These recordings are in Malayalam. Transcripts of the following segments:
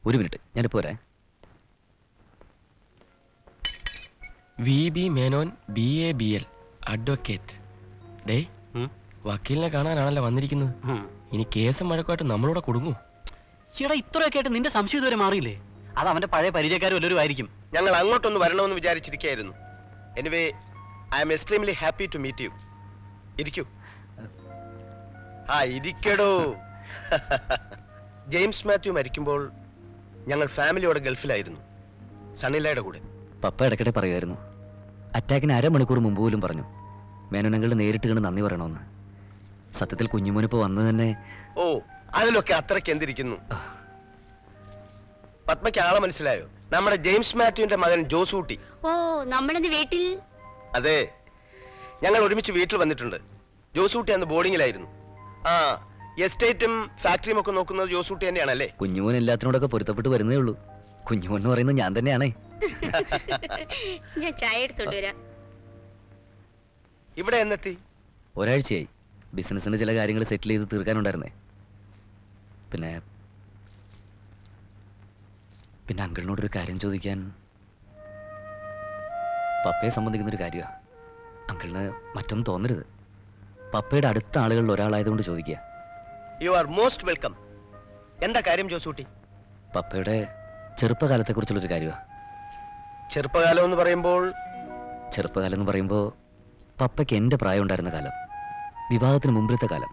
ഒരു മിനിറ്റ് ഞാനിപ്പോ വരാം V B Menon B A B L advocate ഡേ ഉം. വക്കീലിനെ കാണാനാണല്ലോ വന്നിരിക്കുന്നത് ഉം. ഇനി കേസും വഴക്കുമായിട്ട് നമ്മളിവിടെ കൊടുങ്ങും ചേട്ടാ ഇത്രയൊക്കെ ആയിട്ട് നിന്റെ സംശയം ഇതുവരെ മാറിയില്ലേ അത് അവന്റെ പഴയ പരിചയക്കാരും വല്ലവരും ആയിരിക്കും ഞങ്ങൾ അങ്ങോട്ടൊന്ന് വരണമെന്ന് വിചാരിച്ചിരിക്കുകയായിരുന്നു anyway I'm extremely happy to meet you ഇരിക്കൂ ആ ഇരിക്കടോ ജെയിംസ് മാത്യു മരിക്കുമ്പോൾ ഞങ്ങൾ ഫാമിലിയോടെ ഗൾഫിലായിരുന്നു സണ്ണിലയുടെ കൂടെ പപ്പ ഇടയ്ക്കിടെ പറയുമായിരുന്നു അറ്റാക്കിന് അരമണിക്കൂർ മുമ്പ് പോലും പറഞ്ഞു മേനോനങ്ങളിൽ നേരിട്ട് കണ്ട് നന്ദി പറയണമെന്ന് സത്യത്തിൽ കുഞ്ഞുമോനിപ്പോ വന്നത് തന്നെ ഓ അതിലൊക്കെ അത്രയ്ക്ക് എന്തിരിക്കുന്നു പത്മയ്ക്ക് ആളെ മനസ്സിലായോ നമ്മുടെ ജെയിംസ് മാത്യുവിന്റെ മകൻ ജോസൂട്ടി ഓ നമ്മളിന്ന് വീട്ടിൽ അതെ ഞങ്ങൾ ഒരുമിച്ച് വീട്ടിൽ വന്നിട്ടുണ്ട് ജോസൂട്ടി അന്ന് ബോർഡിങ്ങിലായിരുന്നു ആ എസ്റ്റേറ്റും ഫാക്ടറിയും ഒക്കെ നോക്കുന്നത് ജോസൂട്ടി തന്നെയാണല്ലേ കുഞ്ഞുമോൻ എല്ലാത്തിനോടൊക്കെ പൊരുത്തപ്പെട്ട് വരുന്നേ ഉള്ളൂ കുഞ്ഞുമോൻ എന്ന് പറയുന്നത് ഞാൻ തന്നെയാണേ ഞാൻ ചായ എടുത്തോണ്ട് വരാം ഇവിടെ എന്നെത്തി ഒരാഴ്ചയായി ബിസിനസ്സിന്റെ ചില കാര്യങ്ങൾ സെറ്റിൽ ചെയ്ത് തീർക്കാനുണ്ടായിരുന്നേ പിന്നെ പിന്നെ അങ്കിളിനോടൊരു കാര്യം ചോദിക്കാൻ പപ്പയെ സംബന്ധിക്കുന്ന ഒരു കാര്യമാണ് അങ്കിളിന് മറ്റൊന്നും തോന്നരുത് പപ്പയുടെ അടുത്ത ആളുകളിൽ ഒരാളായതുകൊണ്ട് ചോദിക്കുക യു ആർ മോസ്റ്റ് വെൽക്കം എന്താ കാര്യം ജോസൂട്ടി പപ്പയുടെ ചെറുപ്പകാലത്തെക്കുറിച്ചുള്ളൊരു കാര്യമാണ് ചെറുപ്പകാലം എന്ന് പറയുമ്പോൾ ചെറുപ്പകാലം എന്ന് പറയുമ്പോൾ പപ്പയ്ക്ക് എൻ്റെ പ്രായം ഉണ്ടായിരുന്ന കാലം വിവാഹത്തിന് മുമ്പിലത്തെ കാലം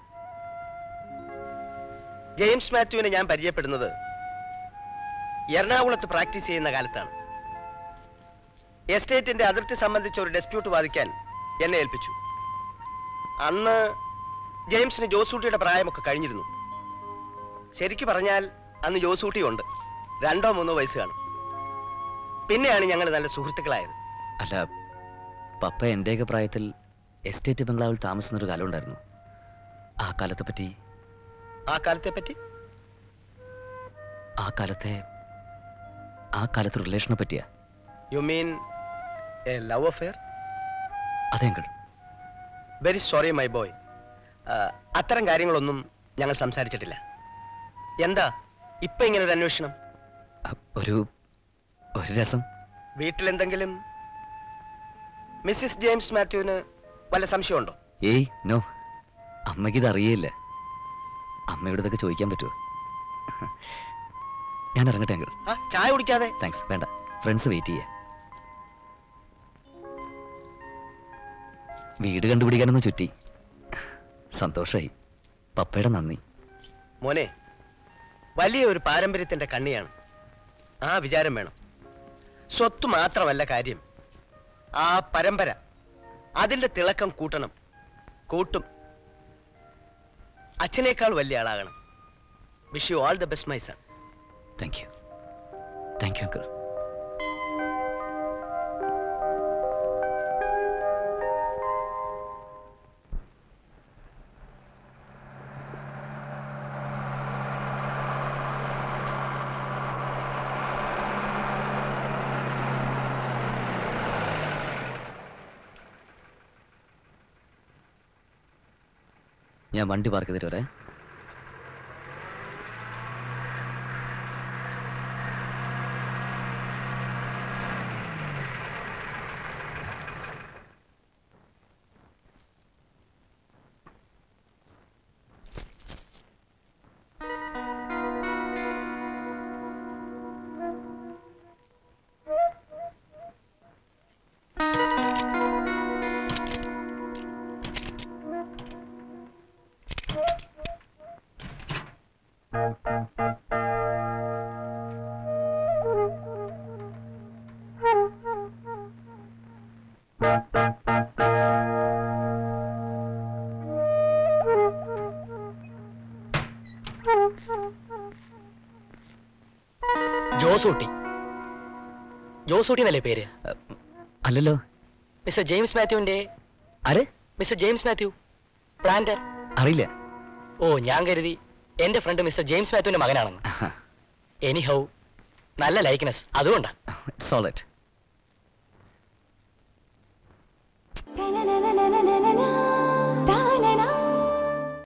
ജെയിംസ് മാത്യുവിനെ ഞാൻ പരിചയപ്പെടുന്നത് എറണാകുളത്ത് പ്രാക്ടീസ് ചെയ്യുന്ന കാലത്താണ് എസ്റ്റേറ്റിന്റെ അതിർത്തി സംബന്ധിച്ച ഒരു ഡെസ്പ്യൂട്ട് വാദിക്കാൻ എന്നെ ഏൽപ്പിച്ചു അന്ന് ജെയിംസിന് ജോസൂട്ടിയുടെ പ്രായമൊക്കെ കഴിഞ്ഞിരുന്നു ശരിക്കു പറഞ്ഞാൽ അന്ന് ജോസൂട്ടി ഉണ്ട് രണ്ടോ മൂന്നോ വയസ്സ് കാണും പിന്നെയാണ് ഞങ്ങൾ നല്ല സുഹൃത്തുക്കളായത് അല്ല പപ്പ എൻ്റെയൊക്കെ പ്രായത്തിൽ എസ്റ്റേറ്റ് ബംഗ്ലാവിൽ താമസിക്കുന്ന ഒരു കാലം ഉണ്ടായിരുന്നു ആ കാലത്തെ പറ്റി ആ കാലത്തെ പറ്റി ആ കാലത്തെ ആ കാലത്തെ റിലേഷനെ പറ്റിയാ you mean a love affair അതെ uncle very sorry my boy അത്തരം കാര്യങ്ങളൊന്നും ഞങ്ങൾ സംസാരിച്ചിട്ടില്ല എന്താ ഇപ്പൊ ഇങ്ങനെ ഒരു അന്വേഷണം അ- ഒരു ഒരു രസം വീട്ടിലെന്തെങ്കിലും മിസ്സിസ് ജെയിംസ് മാത്യുവിന് വല്ല സംശയമുണ്ടോ ഏയ് നോ അമ്മയ്ക്ക് ഇത് അറിയേയില്ല അമ്മയോട് ഇതൊക്കെ ചോദിക്കാൻ പറ്റുമോ ഞാൻ ഇറങ്ങട്ടെ അങ്കിൾ ആ ചായ കുടിക്കാതെ താങ്ക്സ് വേണ്ട ഫ്രണ്ട്സ് വെയിറ്റ് ചെയ്യാ വീട് കണ്ടുപിടിക്കാനൊന്ന് ചുറ്റി സന്തോഷായി പപ്പയുടെ നന്ദി മോനെ വലിയ ഒരു പാരമ്പര്യത്തിന്റെ കണ്ണിയാണ് ആ വിചാരം വേണം സ്വത്ത് മാത്രമല്ല കാര്യം ആ പരമ്പര അതിന്റെ തിളക്കം കൂട്ടണം കൂട്ടും അച്ഛനേക്കാൾ വലിയ ആളാകണം wish you all the best my son thank you thank you uncle ഞാൻ വണ്ടി പാർക്ക് ചെയ്തിട്ട് വരാം ജോസൂട്ടി ജോസൂട്ടി എന്നല്ലേ പേര് അല്ലല്ലോ മിസ്റ്റർ ജെയിംസ് മാത്യുവിന്റെ ആര് മിസ്റ്റർ ജെയിംസ് മാത്യു പ്ലാന്റർ അറിയില്ല ഓ ഞാൻ കരുതി എന്റെ ഫ്രണ്ട് മിസ്റ്റർ ജെയിംസ് മാത്യുവിന്റെ മകനാണെന്ന് എനിഹൗ നല്ല ലൈക്ക്നെസ് അതുകൊണ്ടാ സോളറ്റ്